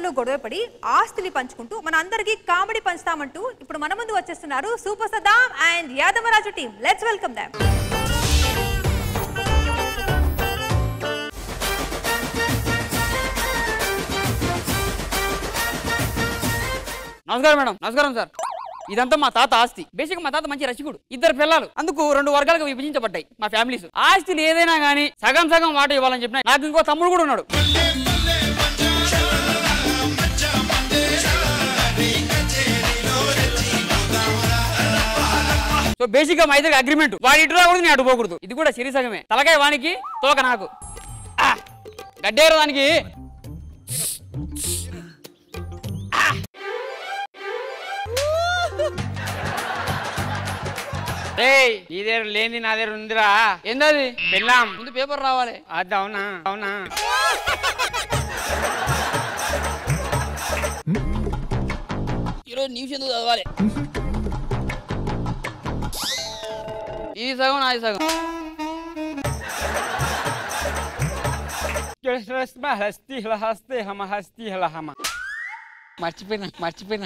అన్నదమ్ములు గొడవపడి ఆస్తులు పంచుకుంటూ మన అందరికీ కామెడీ పంచుతామంటూ ఇప్పుడు మన ముందు వచ్చేస్తున్నారు super Saddam and Yadavaraju team let's welcome them నమస్కారం మేడం నమస్కారం సార్ ఇదంతా మా తాత ఆస్తి బేసిక్ మా తాత మంచి రసికుడు ఇద్దరు పిల్లలు అందుకు రెండు వర్గాలుగా విభజించబడ్డాయి మా ఫ్యామిలీస్ ఆస్తిని ఏదైనా గానీ సగం సగం వాట ఇవ్వాలని చెప్పిన నాకు ఇంకో తమ్ముడు కూడా ఉన్నాడు సో బేసిక్ గా మా ఇద్దరికి అగ్రిమెంట్ వాడి ఇటు రాకూడదు నేను అటు పోకూడదు ఇది కూడా సిరి సగమే తలకాయ వానికి తోక నాకు ఆ! గడ్డేరు దానికి రేయ్ నీ దగ్గర లేని నా దగ్గర ఉందిరా ఏందది పెళ్ళాం ముందు పేపర్ రావాలి అది అవునా అవునా ఈరోజు న్యూస్ ఎందుకు చదవాలి ఇది సగం నాది సగం హస్తి హస్తి హమ హస్తి హమ మర్చిపోయినా మర్చిపోయినా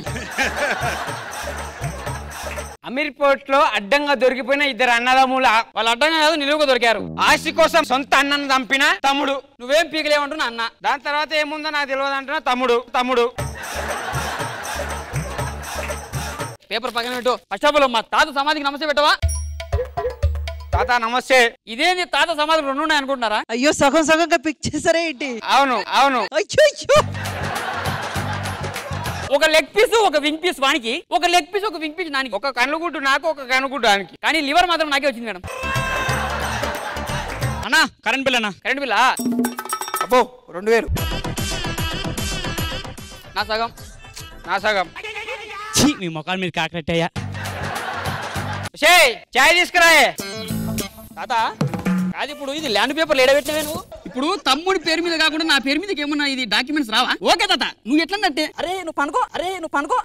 అమీర్పేట్ లో అడ్డంగా దొరికిపోయిన ఇద్దరు అన్నదమ్ముల వాళ్ళు అడ్డంగా కాదు నిలువుగా దొరికారు ఆస్తి కోసం సొంత అన్నను చంపిన తమ్ముడు నువ్వేం పీకలేమంటున్నా అన్న దాని తర్వాత ఏముందో నాకు తెలియదు అంటున్నా తమ్ముడు తమ్ముడు పేపర్ పక్కన పెట్టు ఫస్ట్ ఆఫ్ ఆల్ మా తాత సమాధికి నమస్తే పెట్టవా తాత నమస్తే ఇదేంది తాత సమాధులు రెండు ఉన్నాయి అనుకుంటున్నారా అయ్యో సగం సగంగా పిక్ చేసారా ఏంటి అవును అవును అయ్యో అయ్యో ఒక లెగ్ పీస్ ఒక వింగ్ పీస్ వానికి ఒక లెగ్ పీస్ ఒక వింగ్ పీస్ నానికి ఒక కనుగుడ్డు నాకు ఒక కనుగుడ్డు ఆయనకి కానీ లివర్ మాత్రం నాకే వచ్చింది మేడం అన్నా కరెంట్ బిల్ అన్నా కరెంట్ బిల్లా అబ్బో రెండు వేలు నా సగం నా సగం ఛీ మీ మొఖాల మీద కాకరట్టయ్యా షే చాయ్ తీసుకురాయే తాత కాదు ఇప్పుడు ఇది ల్యాండ్ పేపర్ ఏడబెట్టినవే నువ్వు ఇప్పుడు తమ్ముడి పేరు మీద కాకుండా నా పేరు మీదకి ఏమన్నా ఇది డాక్యుమెంట్స్ రావా ఓకే తాత నువ్వు ఎట్లన్నట్టే అరే నువ్వు పనుకో అరే నువ్వు పనుకో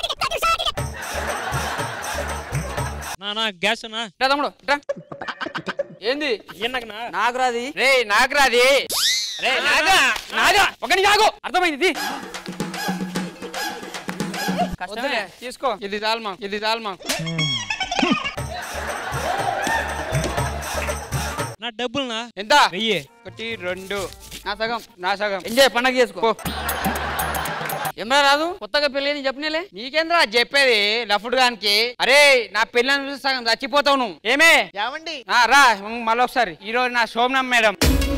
నా నా గ్యాస్ అన్నా రా తమ్ముడు రా ఏంది ఎన్నకనా నాకు రాది రే నాకు రాది రే నాగా నాగా ఒక నిమిషం ఆగు అర్థమైంది ఇది. కష్టమే వద్దులే, తీసుకో ఇది చాలమా ఇది చాలమా నా డబ్బులు నా ఎంత వెయ్యి ఒకటి రెండు నా సగం నా సగం ఎంజాయ్ పండగ చేసుకో ఏమరా రాదు కొత్తగా పెళ్ళి అని చెప్పనేలే నీకేంద్రా చెప్పేది లఫుడ్ గానికి అరే నా పిల్లని చూసి సగం చచ్చిపోతావు నువ్వు ఏమే ఏమండి ఆ, రా మళ్ళీ ఒకసారి ఈ రోజు నా శోభనం మేడం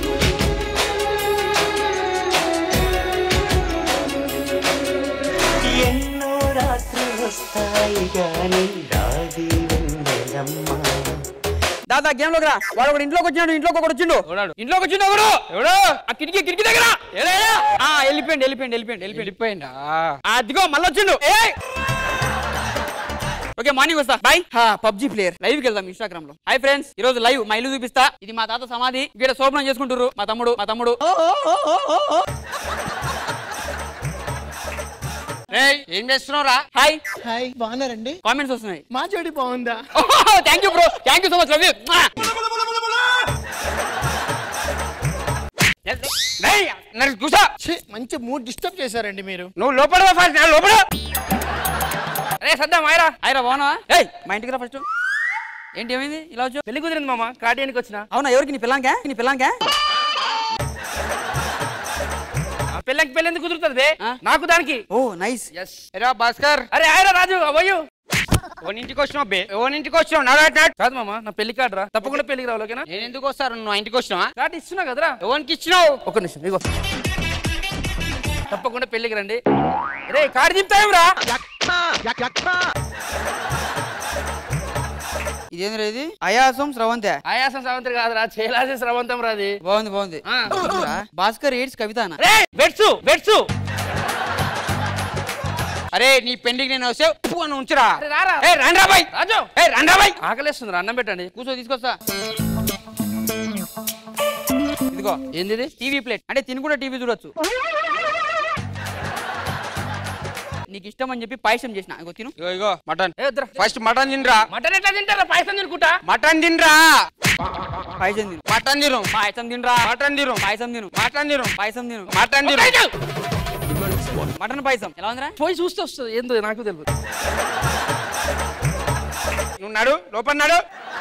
ఎన్నో రాత్రి వస్తాయి గాని రాది వెన్నెలమ్మ దాదా గేమ్ లోకి రా వాడు ఒకడు ఇంట్లోకి వచ్చినాడు ఇంట్లోకి ఒకడు వచ్చిండు ఎవడాడు? ఇంట్లోకి వచ్చిండు ఒకడు ఎవడు ఆ కిటికీ కిటికీ దగ్గర ఏడా, ఏడా? ఆ వెళ్ళిపోయింది వెళ్ళిపోయింది వెళ్ళిపోయింది వెళ్ళిపోయింది వెళ్ళిపోయిందా ఆ, అదిగో మళ్ళీ వచ్చిండు ఏయ్! ఓకే మార్నింగ్ వస్తా బాయ్ పబ్జి ప్లేయర్ లైవ్ కి వెళ్దాం ఇన్స్టాగ్రామ్ లో హాయ్ ఫ్రెండ్స్ ఈ రోజు లైవ్ మా ఇల్లు చూపిస్తా ఇది మా తాత సమాధి ఇక్కడ శోభనం చేసుకుంటారు మా తమ్ముడు మా తమ్ముడు రేయ్, ఏం చేస్తున్నావు రా హాయ్ హాయ్ బాగున్నారండి కామెంట్స్ వస్తున్నాయి మా జోడి బాగుందా thank you bro thank you so much love you రేయ్, నన్ను కూసో ఛీ, మంచి మూడ్ డిస్టర్బ్ చేశారండి మీరు నువ్వు లోపల రా first, నా లోపల రే సద్దాం ఆయరా అయిరా బాగున్నావా ఏయ్ మా ఇంటికి రా ఫస్ట్ ఏంటి ఏమైంది ఇలా వచ్చావు పెళ్లి కుదిరింది మామ కాటియానికి వచ్చిన అవునా ఎవరికి నీ పిల్లంకా నీ పిల్లంకా పెళ్ళకి పెళ్ళి ఎందుకు కుదురుతుంది బే ఆ? నాకు దానికి ఓ నైస్ ఎస్ ఎరా భాస్కర్ అరే ఆయరా రాజు అవయ్యు ఓనింటికి వచ్చినావు బే ఓనింటికి వచ్చినావు నాడు నాడు కాదు మామ నా పెళ్లి కార్డు రా తప్పకుండా పెళ్లికి రావాలి ఓకేనా నేను ఎందుకు వస్తారు నువ్వు ఇంటికి వచ్చినావా కార్డు ఇస్తున్నా కదరా ఎవరికి ఇచ్చినావు ఒక నిమిషం ఇగో తప్పకుండా పెళ్లికి రండి రే కార్డు దింపుతాం రా ఇదేంద్ర ఇది అయాసం స్రవంతే ఆయాసం సావంత్రి కాదురా చేలాసే స్రవంతం రాది బాగుంది బాగుంది ఆ. ఇదిరా, భాస్కర్ ఎయిడ్స్ కవితానా రే వెట్సు వెట్సు అరే నీ పెండికి నేను వస్తే ఉప్పు అని ఉంచురా అరే రారా. ఏ రండ్రా బాయ్ రాజు ఏ రండ్రా బాయ్ ఆకలేస్తుంది అన్నం పెట్టండి కూర్చో తీసుకొస్తా ఇదిగో ఏంది ఇది? టీవీ ప్లేట్ అంటే తిని కూడా టీవీ చూడొచ్చు నీకు ఇష్టం అని చెప్పి పాయసం చేసిన ఇగో తిను ఇగో ఇగో మటన్ ఏ వద్దురా. ఫస్ట్ మటన్ తినరా మటన్ ఎట్లా తింటారా పాయసం తినుకుంటా మటన్ తినరా పాయసం తిను మటన్ తిను పాయసం తినరా మటన్ తిను పాయసం తిను మటన్ తిను పాయసం తిను మటన్ తిను ఒక్క నిమిషం. మటన్ పాయసం ఎలా ఉందిరా పోయి చూస్తే వస్తుంది ఏందో నాకు తెలియదు నువ్వు నడు లోపల నడు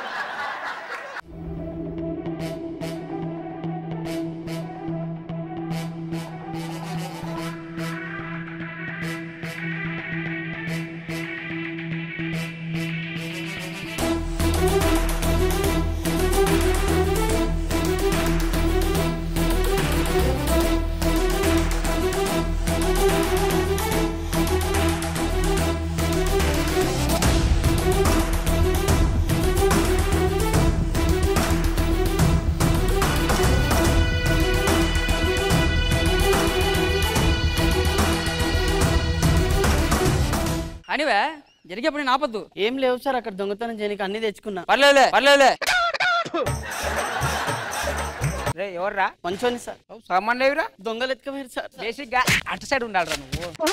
అనివే జరిగేప్పుడు నేను ఆపద్దు ఏం లేవు సార్ అక్కడ దొంగతనం చేయడానికి అన్ని తెచ్చుకున్నా పర్లేదులే పర్లేదులే రే ఎవర్రా మంచోని సార్ అవు, సామాన్ లేవురా దొంగలు ఎత్తుకపోయారు సార్ బేసిక్ గా అటు సైడ్ ఉండాలిరా నువ్వు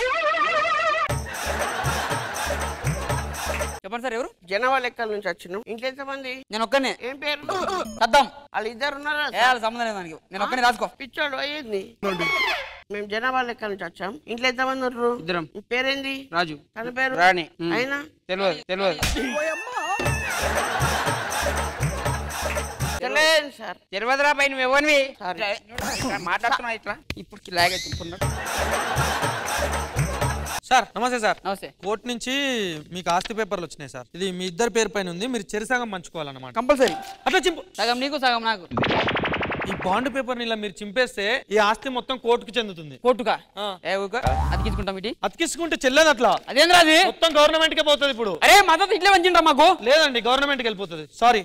చెప్పండి సార్ ఎవరు జనాభా లెక్కల నుంచి వచ్చినాం ఇంట్లో ఎంతమంది నేను ఒక్కనే ఏం పేరు సద్దాం వాళ్ళు ఇద్దరు ఉన్నారా ఏ వాళ్ళ సంబంధం లేదు దానికి నేను ఒక్కనే రాసుకో పిచ్చోడు అయ్యింది మేము జనాభా లెక్కల నుంచి వచ్చాం ఇంట్లో ఎంతమంది ఉన్నారు ఇద్దరం మీ పేరేంది రాజు తన పేరు రాణి ఉమ్. అయినా తెలియదు తెలియదు తెలియదు సార్ తెలియదురా పై నువ్వు ఎవరివి Sorry. ఇట్లా మాట్లాడుతున్నావు ఇట్లా ఇప్పుడు లాగ్ అవుతుంది సార్ నమస్తే సార్ నమస్తే కోర్టు నుంచి మీకు ఆస్తి పేపర్లు వచ్చినాయి సార్ ఇది మీ ఇద్దరు పేరు పైన ఉంది మీరు చెరిసగం పంచుకోవాలన్నమాట కంపల్సరీ అట్లా చింపు సగం నీకు సగం నాకు ఈ బాండ్ పేపర్ ఇలా మీరు చింపేస్తే ఈ ఆస్తి మొత్తం కోర్టుకు చెందుతుంది కోర్టుకా ఆ. ఏ ఊక అతికించుకుంటాం ఇటీ అతికిసుకుంటే చెల్లదు అట్లా అదేంద్రా అది మొత్తం గవర్నమెంట్ కే పోతుంది ఇప్పుడు అరే మద్దతు ఇట్లే వంచిండ్రా మాకు లేదండి గవర్నమెంట్ కి వెళ్ళిపోతుంది సారీ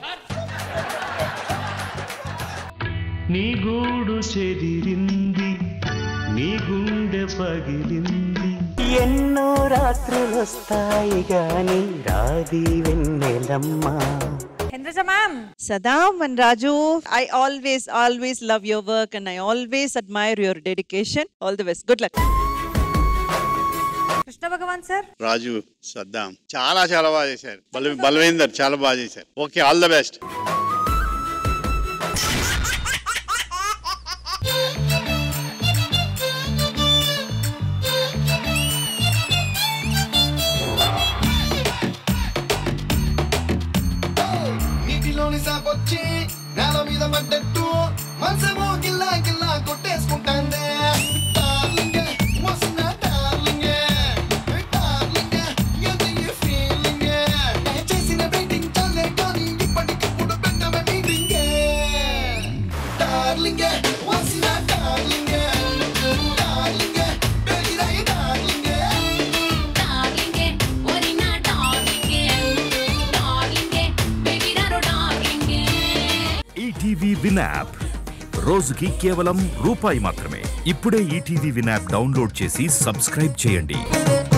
నీ గూడు చెదిరింది నీ గుండె పగిలింది ఎన్నో రాత్రులొస్తాయి గాని రాది వెన్నెలమ్మా చంద్రజ ma'am Saddam and Raju, I always, always love your work and I always admire your dedication. All the best. Good luck. Krishna Bhagavan sir Raju Saddam చాలా చాలా బాగా చేశారు బల బలవేందర్ చాలా బాగా చేశారు ఓకే ఆల్ ద బెస్ట్ నీటిలోని సాపొచ్చి నేల మీద పడ్డట్టు మనసేమో గిల్లా గిల్లా కొట్టేసుకుంటాందే డార్లింగ్ వస్తున్న డార్లింగ్ డార్లింగ్ ఎంత ఈ ఫీలింగ్ చేసిన వెయిటింగ్ చాలే కానీ ఇప్పటికిప్పుడు పెట్టమే మీటింగ్ డార్లింగ్ వస్తున్న డార్లింగ్ డార్లింగ్ బెగిరాయి డార్లింగ్ ఈటీవీ విన్ యాప్ రోజుకి కేవలం రూపాయి మాత్రమే ఇప్పుడే ఈటీవీ విన్ యాప్ డౌన్లోడ్ చేసి సబ్స్క్రైబ్ చేయండి